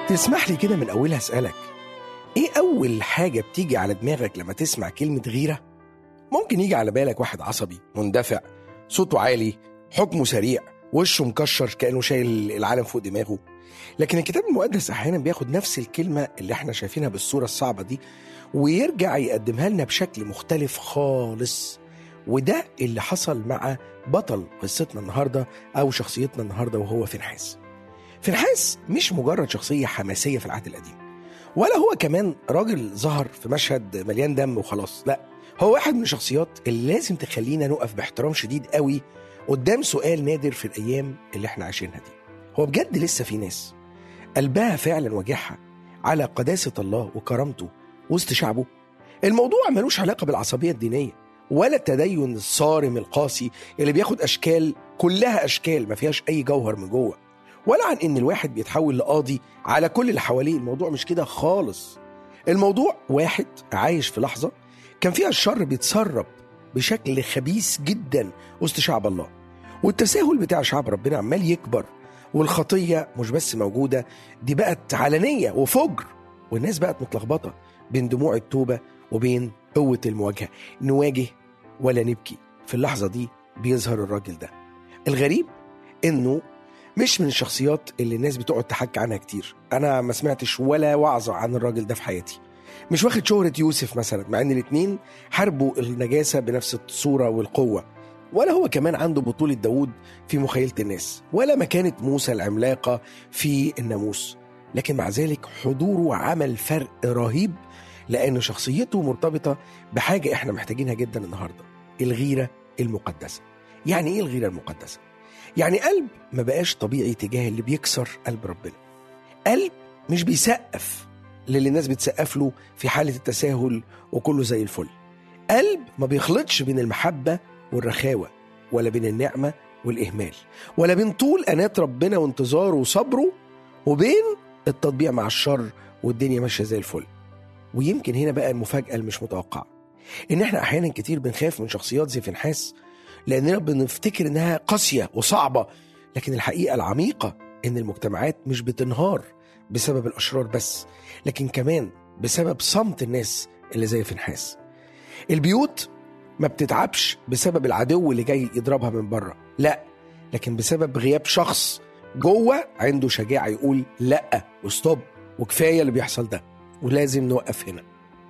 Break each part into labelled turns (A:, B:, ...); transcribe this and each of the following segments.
A: تسمح لي كده من أولها أسألك إيه أول حاجة بتيجي على دماغك لما تسمع كلمة غيرة؟ ممكن يجي على بالك واحد عصبي مندفع صوته عالي حكمه سريع وشه مكشر كأنه شايل العالم فوق دماغه لكن الكتاب المقدس أحيانا بياخد نفس الكلمة اللي احنا شايفينها بالصورة الصعبة دي ويرجع يقدمها لنا بشكل مختلف خالص وده اللي حصل مع بطل قصتنا النهارده او شخصيتنا النهارده وهو فنحاس. فنحاس مش مجرد شخصيه حماسيه في العهد القديم ولا هو كمان راجل ظهر في مشهد مليان دم وخلاص لا هو واحد من الشخصيات اللي لازم تخلينا نقف باحترام شديد قوي قدام سؤال نادر في الايام اللي احنا عايشينها دي هو بجد لسه في ناس قلبها فعلا واجعها على قداسه الله وكرامته وسط شعبه الموضوع ملوش علاقه بالعصبيه الدينيه ولا التدين الصارم القاسي اللي بياخد اشكال كلها اشكال ما فيهاش اي جوهر من جوه ولا عن ان الواحد بيتحول لقاضي على كل اللي حواليه الموضوع مش كده خالص الموضوع واحد عايش في لحظه كان فيها الشر بيتسرب بشكل خبيث جدا وسط شعب الله والتساهل بتاع شعب ربنا عمال يكبر والخطيه مش بس موجوده دي بقت علنيه وفجر والناس بقت متلخبطه بين دموع التوبه وبين قوه المواجهه نواجه ولا نبكي في اللحظه دي بيظهر الراجل ده الغريب انه مش من الشخصيات اللي الناس بتقعد تحكي عنها كتير انا ما سمعتش ولا وعظه عن الراجل ده في حياتي مش واخد شهرة يوسف مثلا مع ان الاتنين حاربوا النجاسة بنفس الصورة والقوة ولا هو كمان عنده بطولة داود في مخيلة الناس ولا مكانة موسى العملاقة في الناموس لكن مع ذلك حضوره عمل فرق رهيب لأن شخصيته مرتبطة بحاجة احنا محتاجينها جدا النهاردة الغيرة المقدسة يعني ايه الغيرة المقدسة؟ يعني قلب ما بقاش طبيعي تجاه اللي بيكسر قلب ربنا قلب مش بيسقف للي الناس بتسقف له في حالة التساهل وكله زي الفل قلب ما بيخلطش بين المحبة والرخاوة ولا بين النعمة والإهمال ولا بين طول أنات ربنا وانتظاره وصبره وبين التطبيع مع الشر والدنيا ماشية زي الفل ويمكن هنا بقى المفاجأة المش متوقعة إن إحنا أحيانا كتير بنخاف من شخصيات زي فنحاس لأننا بنفتكر إنها قاسية وصعبة لكن الحقيقة العميقة إن المجتمعات مش بتنهار بسبب الأشرار بس لكن كمان بسبب صمت الناس اللي زي فنحاس البيوت ما بتتعبش بسبب العدو اللي جاي يضربها من بره لا لكن بسبب غياب شخص جوه عنده شجاعة يقول لا وستوب وكفاية اللي بيحصل ده ولازم نوقف هنا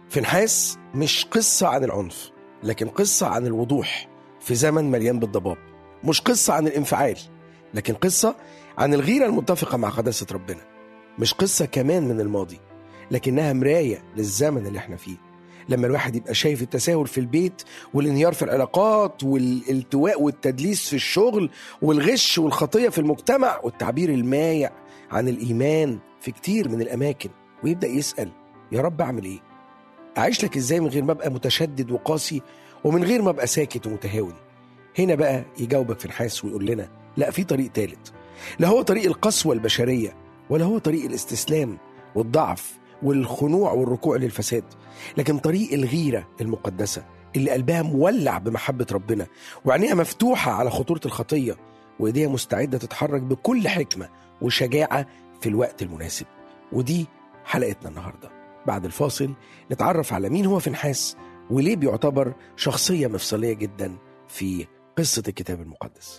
A: فنحاس مش قصة عن العنف لكن قصة عن الوضوح في زمن مليان بالضباب مش قصة عن الانفعال لكن قصة عن الغيرة المتفقة مع قداسة ربنا مش قصة كمان من الماضي لكنها مراية للزمن اللي احنا فيه لما الواحد يبقى شايف التساهل في البيت والانهيار في العلاقات والالتواء والتدليس في الشغل والغش والخطية في المجتمع والتعبير المايع عن الإيمان في كتير من الأماكن ويبدأ يسأل يا رب أعمل إيه؟ أعيش لك إزاي من غير ما أبقى متشدد وقاسي ومن غير ما أبقى ساكت ومتهاون هنا بقى يجاوبك في الحاس ويقول لنا لا في طريق تالت لا هو طريق القسوة البشرية ولا هو طريق الاستسلام والضعف والخنوع والركوع للفساد لكن طريق الغيرة المقدسة اللي قلبها مولع بمحبة ربنا وعينيها مفتوحة على خطورة الخطية وإيديها مستعدة تتحرك بكل حكمة وشجاعة في الوقت المناسب ودي حلقتنا النهاردة بعد الفاصل نتعرف على مين هو فنحاس وليه بيعتبر شخصية مفصلية جدا في قصة الكتاب المقدس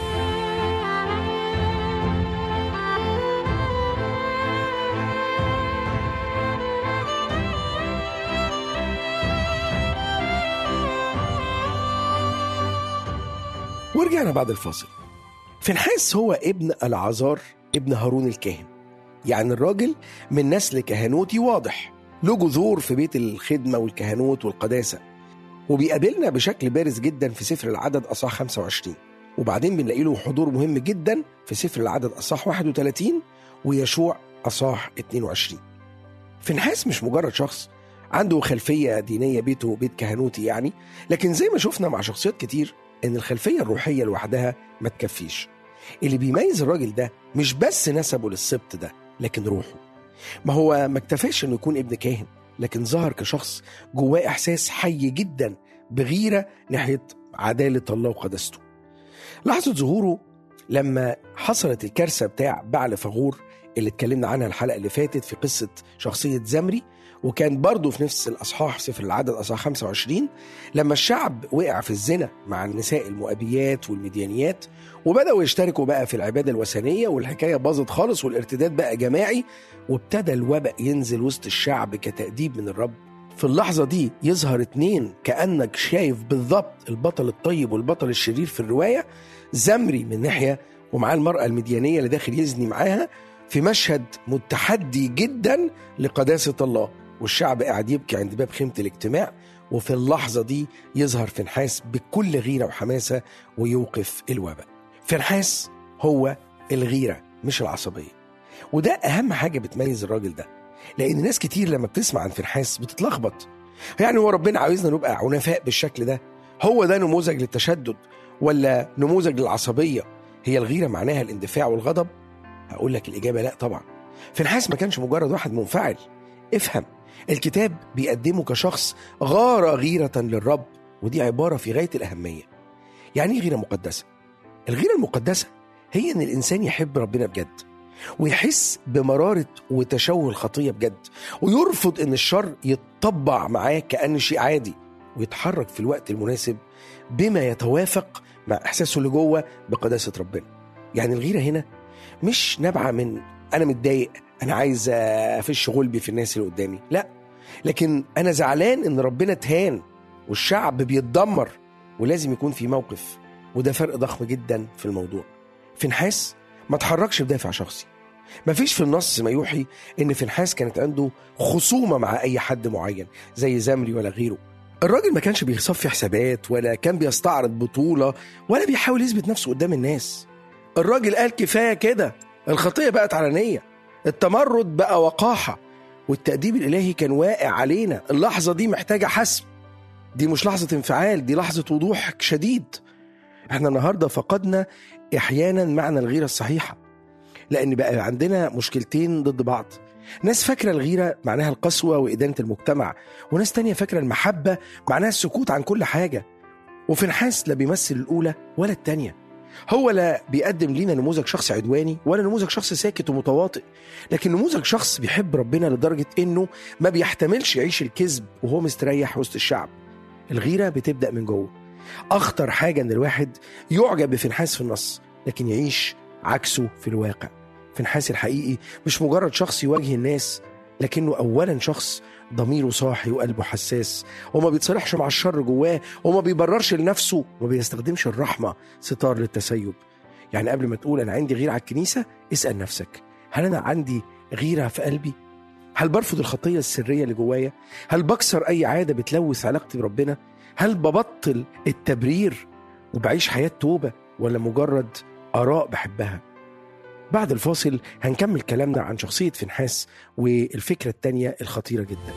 A: ورجعنا بعد الفاصل فنحاس هو ابن العذار ابن هارون الكاهن يعني الراجل من نسل كهنوتي واضح له جذور في بيت الخدمة والكهنوت والقداسة وبيقابلنا بشكل بارز جدا في سفر العدد أصح 25 وبعدين بنلاقي له حضور مهم جدا في سفر العدد أصح 31 ويشوع أصح 22 فنحاس مش مجرد شخص عنده خلفية دينية بيته بيت كهنوتي يعني لكن زي ما شفنا مع شخصيات كتير ان الخلفيه الروحيه لوحدها ما تكفيش اللي بيميز الراجل ده مش بس نسبه للسبط ده لكن روحه ما هو ما اكتفاش انه يكون ابن كاهن لكن ظهر كشخص جواه احساس حي جدا بغيره ناحيه عداله الله وقدسته لحظه ظهوره لما حصلت الكارثه بتاع بعل فغور اللي اتكلمنا عنها الحلقة اللي فاتت في قصة شخصية زمري وكان برضه في نفس الأصحاح سفر العدد أصحاح 25 لما الشعب وقع في الزنا مع النساء المؤبيات والمديانيات وبدأوا يشتركوا بقى في العبادة الوثنية والحكاية باظت خالص والارتداد بقى جماعي وابتدى الوباء ينزل وسط الشعب كتأديب من الرب في اللحظة دي يظهر اتنين كأنك شايف بالضبط البطل الطيب والبطل الشرير في الرواية زمري من ناحية ومعاه المرأة المديانية اللي داخل يزني معاها في مشهد متحدي جدا لقداسة الله والشعب قاعد يبكي عند باب خيمة الاجتماع وفي اللحظة دي يظهر فنحاس بكل غيرة وحماسة ويوقف الوباء فنحاس هو الغيرة مش العصبية وده أهم حاجة بتميز الراجل ده لأن ناس كتير لما بتسمع عن فنحاس بتتلخبط يعني هو ربنا عاوزنا نبقى عنفاء بالشكل ده هو ده نموذج للتشدد ولا نموذج للعصبية هي الغيرة معناها الاندفاع والغضب هقول لك الإجابة لا طبعا فنحاس ما كانش مجرد واحد منفعل افهم الكتاب بيقدمه كشخص غار غيرة للرب ودي عبارة في غاية الأهمية يعني ايه غيرة مقدسة؟ الغيرة المقدسة هي إن الإنسان يحب ربنا بجد ويحس بمرارة وتشوه الخطية بجد ويرفض إن الشر يتطبع معاه كأنه شيء عادي ويتحرك في الوقت المناسب بما يتوافق مع إحساسه اللي جوه بقداسة ربنا يعني الغيرة هنا مش نابعة من أنا متضايق أنا عايز أفش غلبي في الناس اللي قدامي لا لكن أنا زعلان إن ربنا اتهان والشعب بيتدمر ولازم يكون في موقف وده فرق ضخم جدا في الموضوع فنحاس ما تحركش بدافع شخصي مفيش في النص ما يوحي ان فنحاس كانت عنده خصومه مع اي حد معين زي زمري ولا غيره الراجل ما كانش بيصفي حسابات ولا كان بيستعرض بطوله ولا بيحاول يثبت نفسه قدام الناس الراجل قال كفايه كده الخطيه بقت علنيه التمرد بقى وقاحه والتأديب الإلهي كان واقع علينا اللحظة دي محتاجة حسم دي مش لحظة انفعال دي لحظة وضوح شديد احنا النهاردة فقدنا احيانا معنى الغيره الصحيحه لان بقى عندنا مشكلتين ضد بعض ناس فاكره الغيره معناها القسوه وادانه المجتمع وناس تانية فاكره المحبه معناها السكوت عن كل حاجه وفي نحاس لا بيمثل الاولى ولا التانية هو لا بيقدم لينا نموذج شخص عدواني ولا نموذج شخص ساكت ومتواطئ لكن نموذج شخص بيحب ربنا لدرجه انه ما بيحتملش يعيش الكذب وهو مستريح وسط الشعب الغيره بتبدا من جوه اخطر حاجه ان الواحد يعجب بفنحاس في النص لكن يعيش عكسه في الواقع فنحاس الحقيقي مش مجرد شخص يواجه الناس لكنه اولا شخص ضميره صاحي وقلبه حساس وما بيتصالحش مع الشر جواه وما بيبررش لنفسه وما بيستخدمش الرحمه ستار للتسيب يعني قبل ما تقول انا عندي غيره على الكنيسه اسال نفسك هل انا عندي غيره في قلبي هل برفض الخطيه السريه اللي جوايا هل بكسر اي عاده بتلوث علاقتي بربنا هل ببطل التبرير وبعيش حياة توبة ولا مجرد آراء بحبها بعد الفاصل هنكمل كلامنا عن شخصية فنحاس والفكرة التانية الخطيرة جدا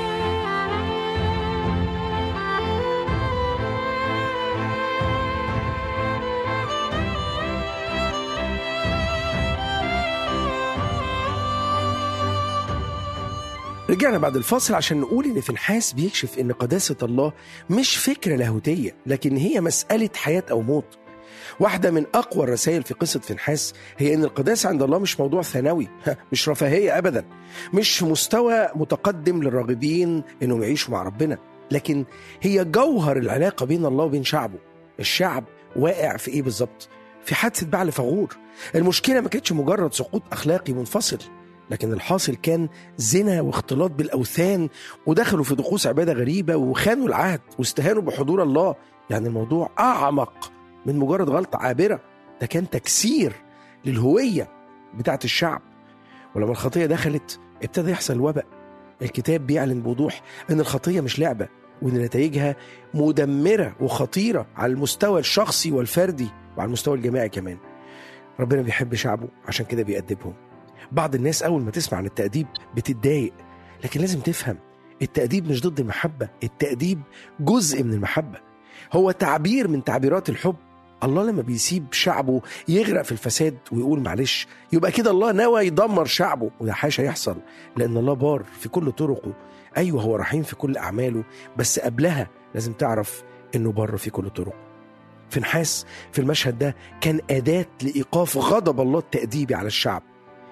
A: رجعنا بعد الفاصل عشان نقول ان فنحاس بيكشف ان قداسه الله مش فكره لاهوتيه لكن هي مساله حياه او موت واحده من اقوى الرسائل في قصه فنحاس هي ان القداسه عند الله مش موضوع ثانوي مش رفاهيه ابدا مش مستوى متقدم للراغبين انهم يعيشوا مع ربنا لكن هي جوهر العلاقه بين الله وبين شعبه الشعب واقع في ايه بالظبط في حادثه بعل فغور المشكله ما كانتش مجرد سقوط اخلاقي منفصل لكن الحاصل كان زنا واختلاط بالاوثان ودخلوا في طقوس عباده غريبه وخانوا العهد واستهانوا بحضور الله يعني الموضوع اعمق من مجرد غلطه عابره ده كان تكسير للهويه بتاعت الشعب ولما الخطيه دخلت ابتدى يحصل وباء الكتاب بيعلن بوضوح ان الخطيه مش لعبه وان نتائجها مدمره وخطيره على المستوى الشخصي والفردي وعلى المستوى الجماعي كمان ربنا بيحب شعبه عشان كده بيأدبهم بعض الناس أول ما تسمع عن التأديب بتتضايق لكن لازم تفهم التأديب مش ضد المحبة التأديب جزء من المحبة هو تعبير من تعبيرات الحب الله لما بيسيب شعبه يغرق في الفساد ويقول معلش يبقى كده الله نوى يدمر شعبه وده حاشا يحصل لأن الله بار في كل طرقه أيوه هو رحيم في كل أعماله بس قبلها لازم تعرف إنه بر في كل طرقه فنحاس في المشهد ده كان أداة لإيقاف غضب الله التأديبي على الشعب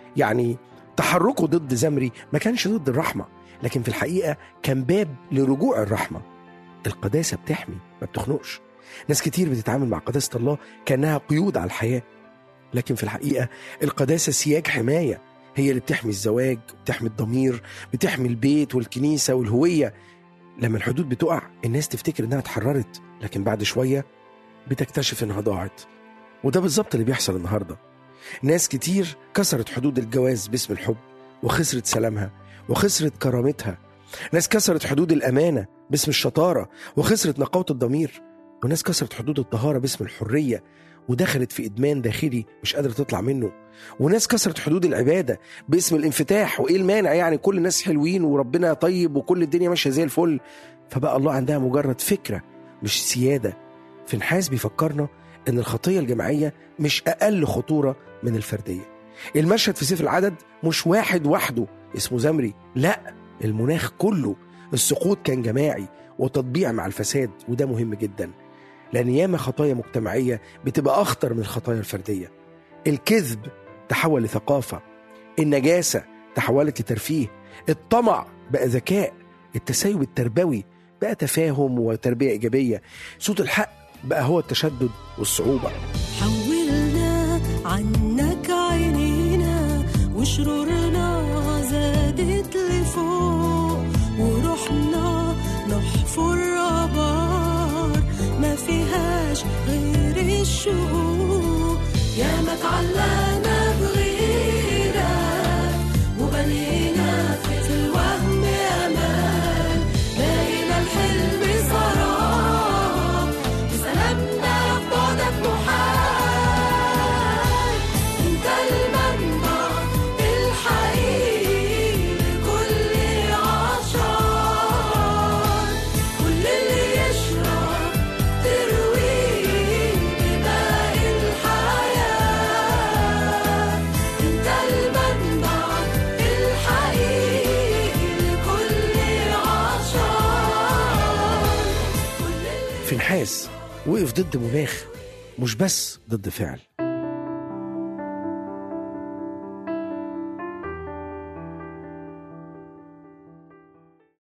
A: يعني تحركه ضد زمري ما كانش ضد الرحمة لكن في الحقيقة كان باب لرجوع الرحمة القداسة بتحمي ما بتخنقش ناس كتير بتتعامل مع قداسة الله كأنها قيود على الحياة لكن في الحقيقة القداسة سياج حماية هي اللي بتحمي الزواج بتحمي الضمير بتحمي البيت والكنيسة والهوية لما الحدود بتقع الناس تفتكر انها اتحررت لكن بعد شوية بتكتشف انها ضاعت وده بالظبط اللي بيحصل النهارده ناس كتير كسرت حدود الجواز باسم الحب وخسرت سلامها وخسرت كرامتها ناس كسرت حدود الأمانة باسم الشطارة وخسرت نقاوة الضمير وناس كسرت حدود الطهارة باسم الحرية ودخلت في إدمان داخلي مش قادرة تطلع منه وناس كسرت حدود العبادة باسم الانفتاح وإيه المانع يعني كل الناس حلوين وربنا طيب وكل الدنيا ماشية زي الفل فبقى الله عندها مجرد فكرة مش سيادة في نحاس بيفكرنا إن الخطية الجماعية مش أقل خطورة من الفردية المشهد في سفر العدد مش واحد وحده اسمه زمري لا المناخ كله السقوط كان جماعي وتطبيع مع الفساد وده مهم جدا لأن ياما خطايا مجتمعية بتبقى أخطر من الخطايا الفردية الكذب تحول لثقافة النجاسة تحولت لترفيه الطمع بقى ذكاء التسيب التربوي بقى تفاهم وتربية إيجابية صوت الحق بقى هو التشدد والصعوبة
B: حولنا عنك عينينا وشرورنا زادت لفوق ورحنا نحفر آبار ما فيهاش غير الشقوق يا ما تعلقنا بغيرك وبنينا في الوهم أمان بقينا الحلم سراب وسلامنا في بعدك محال انت المنبع الحقيقي لكل عطشان كل اللي يشرب ترويه بماء الحياة انت المنبع الحقيقي لكل عطشان كل اللي
A: في نحاس وقف ضد مناخ مش بس ضد فعل